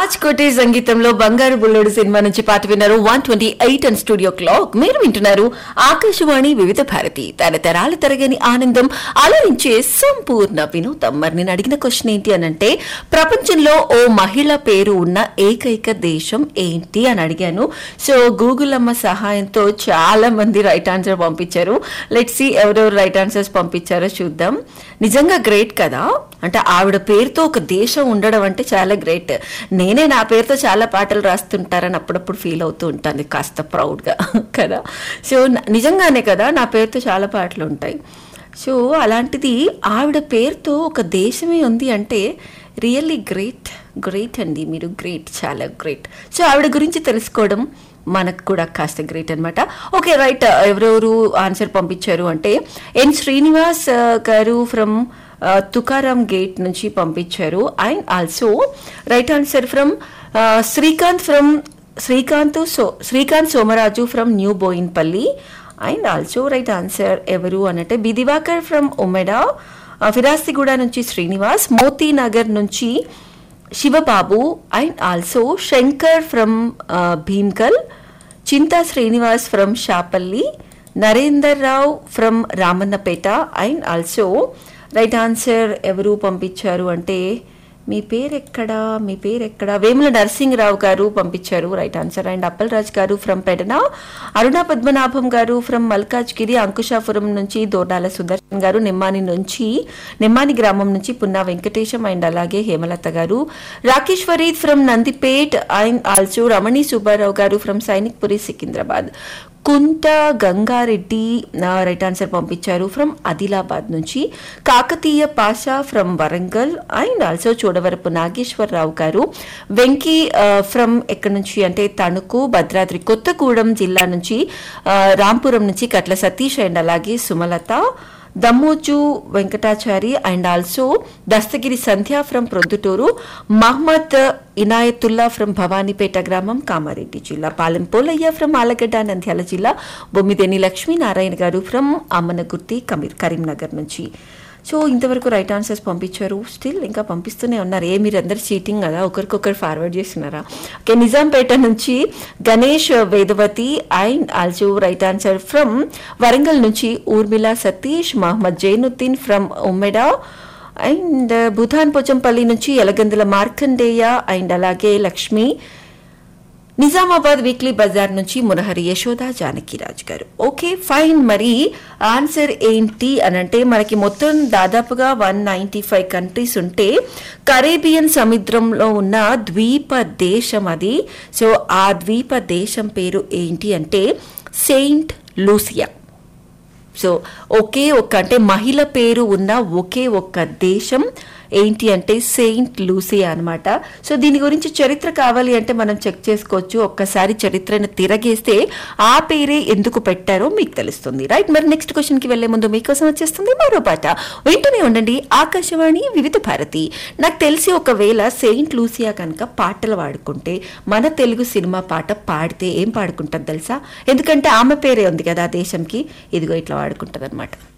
రాజ్ కోటి సంగీతంలో బంగారు బుల్లుడు సినిమా నుంచి పాట విన్నారు one twenty eight and studio clock మీరు వింటున్నారు ఆకాశవాణి వివిధ భారతి తరతరాలు తరగని ఆనందం అలరించే సంపూర్ణ వినోదం మరి నేను అడిగిన క్వశ్చన్ ఏంటి అని అంటే ప్రపంచంలో ఓ మహిళ పేరు ఉన్న ఏకైక దేశం ఏంటి అని అడిగాను సో గూగుల్ అమ్మ సహాయంతో చాలా మంది రైట్ ఆన్సర్ పంపించారు లెట్ సి ఎవరెవరు రైట్ ఆన్సర్స్ పంపించారో చూద్దాం నిజంగా గ్రేట్ కదా అంటే ఆవిడ పేరుతో ఒక దేశం ఉండడం అంటే చాలా గ్రేట్ నేనే నా పేరుతో చాలా పాటలు రాస్తుంటారని అప్పుడప్పుడు ఫీల్ అవుతూ ఉంటాను కాస్త ప్రౌడ్గా కదా సో న- నిజంగానే కదా నా పేరుతో చాలా పాటలు ఉంటాయి సో అలాంటిది ఆవిడ పేరుతో ఒక దేశమే ఉంది అంటే రియల్లీ గ్రేట్ గ్రేట్ అండి మీరు గ్రేట్ చాలా గ్రేట్ సో ఆవిడ గురించి తెలుసుకోవడం మనకు కూడా కాస్త గ్రేట్ అనమాట ఓకే రైట్ ఎవరెవరు ఆన్సర్ పంపించారు అంటే ఎన్ శ్రీనివాస్ ఆ, గారు ఫ్రమ్ తుకారాం గేట్ నుంచి పంపించారు and also right answer from Srikanth from Srikanth so Srikanth Somaraju from New Boinpalli and also right answer ఎవరు అనంటే బి దివాకర్ ఫ్రమ్ ఉమెడా ఫిరాస్తిగూడ నుంచి శ్రీనివాస్ మోతీ నగర్ నుంచి Sivababu and also Shankar from Bhimgal Chinta Srinivas from Shapalli Narender Rao from Ramannapeta and also right answer ఎవరు పంపించారు అంటే మీ పేరు ఎక్కడ మీ పేరు ఎక్కడ వేముల నరసింహరావు గారు పంపించారు రైట్ ఆన్సర్ అండ్ అప్పలరాజ్ గారు ఫ్రమ్ పెడన అరుణ పద్మనాభం గారు ఫ్రమ్ మల్కాజ్గిరి అంకుశాపురం నుంచి దోడాల సుదర్శన్ గారు నిమ్మాని నుంచి నిమ్మాని గ్రామం నుంచి పున్నా వెంకటేశం అండ్ అలాగే Hemalatha garu Rakesh Farid from Nandipet and also Ramani Subbarao garu from Sainikpuri Secunderabad Kunta Gangareddy right answer పంపించారు ఫ్రమ్ ఆదిలాబాద్ నుంచి Kakatiya Pasha from Warangal and also Chudavarapu Nageswararao garu Venky from ఎక్కడి నుంచి అంటే తణుకు భద్రాద్రి కొత్తగూడెం జిల్లా నుంచి ఆ, రాంపురం నుంచి కట్ల సతీష్ అండ్ అలాగే Sumalatha Dammoju Venkatachari and also Dastagiri Sandhya from Proddatur Mohammed Inayatullah from Bhavanipeta గ్రామం కామారెడ్డి జిల్లా పాలెం పోలయ్య ఫ్రమ్ ఆలగడ్డ నంద్యాల జిల్లా బొమ్మిదేని లక్ష్మీనారాయణ గారు ఫ్రమ్ అమ్మనగుర్తి కమీర్ కరీంనగర్ నుంచి సో ఇంతవరకు రైట్ ఆన్సర్స్ పంపించారు స్టిల్ ఇంకా పంపిస్తూనే ఉన్నారు ఏ మీరు అందరు చీటింగ్ కదా ఒకరికొకరు ఫార్వర్డ్ చేస్తున్నారా ఓకే నిజాంపేట నుంచి Ganesh Vedavathi and also right answer from Warangal నుంచి ఊర్మిళ సతీష్ మహమ్మద్ జైనుద్దీన్ ఫ్రమ్ ఉమ్మెడా అండ్ భూతాన్ పోచంపల్లి నుంచి ఎలగందుల మార్కండేయ అండ్ అలాగే లక్ష్మి నిజామాబాద్ వీక్లీ బజార్ నుంచి మునహరి యశోద జానకిరాజ్ గారు ఓకే ఫైన్ మరి ఆన్సర్ ఏంటి అని అంటే మనకి మొత్తం దాదాపుగా వన్ నైంటీ ఫైవ్ కంట్రీస్ ఉంటే కరేబియన్ సముద్రంలో ఉన్న ద్వీప దేశం అది సో ఆ ద్వీప దేశం పేరు ఏంటి అంటే సెయింట్ లూసియా సో ఒకే ఒక్క అంటే మహిళ పేరు ఉన్న ఒకే ఒక్క దేశం ఏంటి అంటే సెయింట్ లూసియా అన్నమాట సో దీని గురించి చరిత్ర కావాలి అంటే మనం చెక్ చేసుకోవచ్చు ఒక్కసారి చరిత్రను తిరగేస్తే ఆ పేరే ఎందుకు పెట్టారో మీకు తెలుస్తుంది రైట్ మరి నెక్స్ట్ క్వశ్చన్ కి వెళ్లే ముందు మీకోసం వచ్చేస్తుంది మరో పాట వింటూనే ఉండండి ఆకాశవాణి వివిధ భారతి నాకు తెలిసి ఒకవేళ సెయింట్ లూసియా కనుక పాటలు పాడుకుంటే మన తెలుగు సినిమా పాట పాడితే ఏం పాడుకుంటుంది తెలుసా ఎందుకంటే ఆమె పేరే ఉంది కదా ఆ దేశంకి ఇదిగో ఇట్లా వాడుకుంటుంది అనమాట